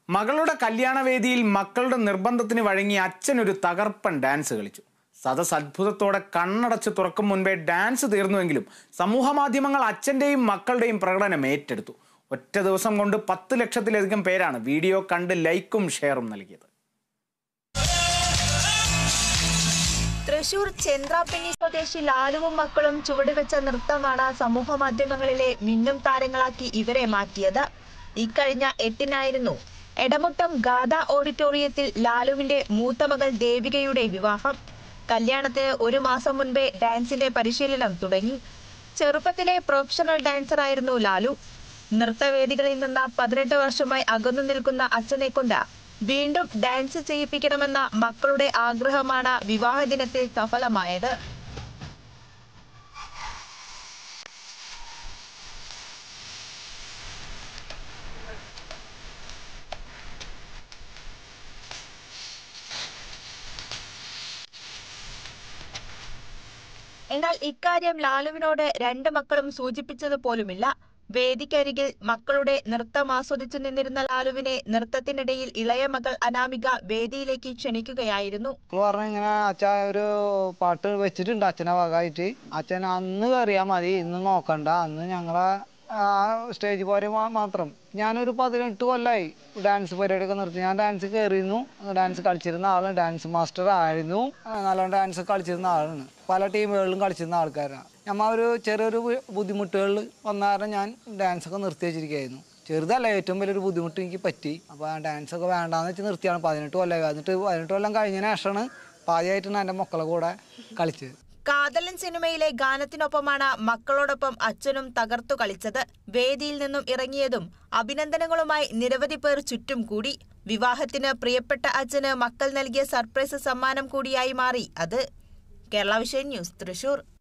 മകളുടെ കല്യാണവേദിയിൽ മക്കളുടെ നിർബന്ധത്തിന് വഴങ്ങി അച്ഛൻ ഒരു തകർപ്പൻ ഡാൻസ് കളിച്ചു സദസ് അത്ഭുതത്തോടെ കണ്ണടച്ച് തുറക്കും മുൻപേ ഡാൻസ് തീർന്നുവെങ്കിലും സമൂഹ മാധ്യമങ്ങൾ അച്ഛൻ്റെയും മക്കളുടെയും പ്രകടനം ഏറ്റെടുത്തു ഒറ്റ ദിവസം കൊണ്ട് പത്ത് ലക്ഷത്തിലധികം പേരാണ് വീഡിയോ കണ്ട് ലൈക്കും ഷെയറും നൽകിയത് തൃശൂർ ചെന്ത്രാപ്പെണ്ണി സ്വദേശി ലാലുവും മക്കളും ചുവടുവെച്ച നൃത്തമാണ് സമൂഹ മാധ്യമങ്ങളിലെ മിന്നും താരങ്ങളാക്കി ഇവരെ മാറ്റിയത് ഇക്കഴിഞ്ഞ എട്ടിനായിരുന്നു എടമുട്ടം ഗാഥ ഓഡിറ്റോറിയത്തിൽ ലാലുവിന്റെ മൂത്ത മകൾ ദേവികയുടെ വിവാഹം കല്യാണത്തിന് ഒരു മാസം മുൻപേ ഡാൻസിന്റെ പരിശീലനം തുടങ്ങി ചെറുപ്പത്തിലെ പ്രൊഫഷണൽ ഡാൻസറായിരുന്നു ലാലു നൃത്തവേദികളിൽ നിന്ന് പതിനെട്ട് വർഷമായി അകന്നു നിൽക്കുന്ന അച്ഛനെ കൊണ്ട് വീണ്ടും ഡാൻസ് ചെയ്യിപ്പിക്കണമെന്ന മക്കളുടെ ആഗ്രഹമാണ് വിവാഹ ദിനത്തിൽ സഫലമായത് എന്നാൽ ഇക്കാര്യം ലാലുവിനോട് രണ്ട് മക്കളും സൂചിപ്പിച്ചത് പോലുമില്ല വേദിക്കരികിൽ മക്കളുടെ നൃത്തം ആസ്വദിച്ചു നിന്നിരുന്ന ലാലുവിനെ നൃത്തത്തിനിടയിൽ ഇളയ മകൾ അനാമിക വേദിയിലേക്ക് ക്ഷണിക്കുകയായിരുന്നു മക്കള് പറഞ്ഞു ഇങ്ങനെ അച്ഛ ഒരു പാട്ട് വെച്ചിട്ടുണ്ട് അച്ഛനെ വകമായിട്ട് അച്ഛൻ അന്ന് കയറിയാൽ മതി ഇന്ന് നോക്കണ്ട അന്ന് ഞങ്ങളെ ആ സ്റ്റേജ് പോരെ മാ- മാത്രം ഞാനൊരു പതിനെട്ട് കൊല്ലമായി ഡാൻസ് പരിപാടിയൊക്കെ നിർത്തി ഞാൻ ഡാൻസ് കയറിയിരുന്നു ഡാൻസ് കളിച്ചിരുന്ന ആളാണ് ഡാൻസ് മാസ്റ്റർ ആയിരുന്നു ആ, നല്ലോണം ഡാൻസ് കളിച്ചിരുന്ന ആളാണ് പല ടീമുകളിലും കളിച്ചിരുന്ന ആൾക്കാരാണ് നമ്മ ഒരു ചെറിയൊരു ബു- ബുദ്ധിമുട്ടുകളിൽ വന്ന കാരണം ഞാൻ ഡാൻസ് ഒക്കെ നിർത്തി വെച്ചിരിക്കുകയായിരുന്നു ചെറുതല്ല ഏറ്റവും വലിയൊരു ബുദ്ധിമുട്ട് എനിക്ക് പറ്റി അപ്പോൾ ആ ഡാൻസ് ഒക്കെ വേണ്ടാന്ന് വെച്ച് നിർത്തിയാണ് പതിനെട്ട് കൊല്ലമായി എന്നിട്ട് പതിനെട്ട് കൊല്ലം കഴിഞ്ഞതിന് ശേഷമാണ് പാതിയായിട്ടാണ് എൻ്റെ മക്കളെ കൂടെ കളിച്ചത് കാതലൻ സിനിമയിലെ ഗാനത്തിനൊപ്പമാണ് മക്കളോടൊപ്പം അച്ഛനും തകർത്തു കളിച്ചത് വേദിയിൽ നിന്നും ഇറങ്ങിയതും അഭിനന്ദനങ്ങളുമായി നിരവധി പേർ ചുറ്റും കൂടി വിവാഹത്തിന് പ്രിയപ്പെട്ട അച്ഛന് മക്കൾ നൽകിയ സർപ്രൈസ് സമ്മാനം കൂടിയായി മാറി അത് കേരള വിഷൻ ന്യൂസ് തൃശൂർ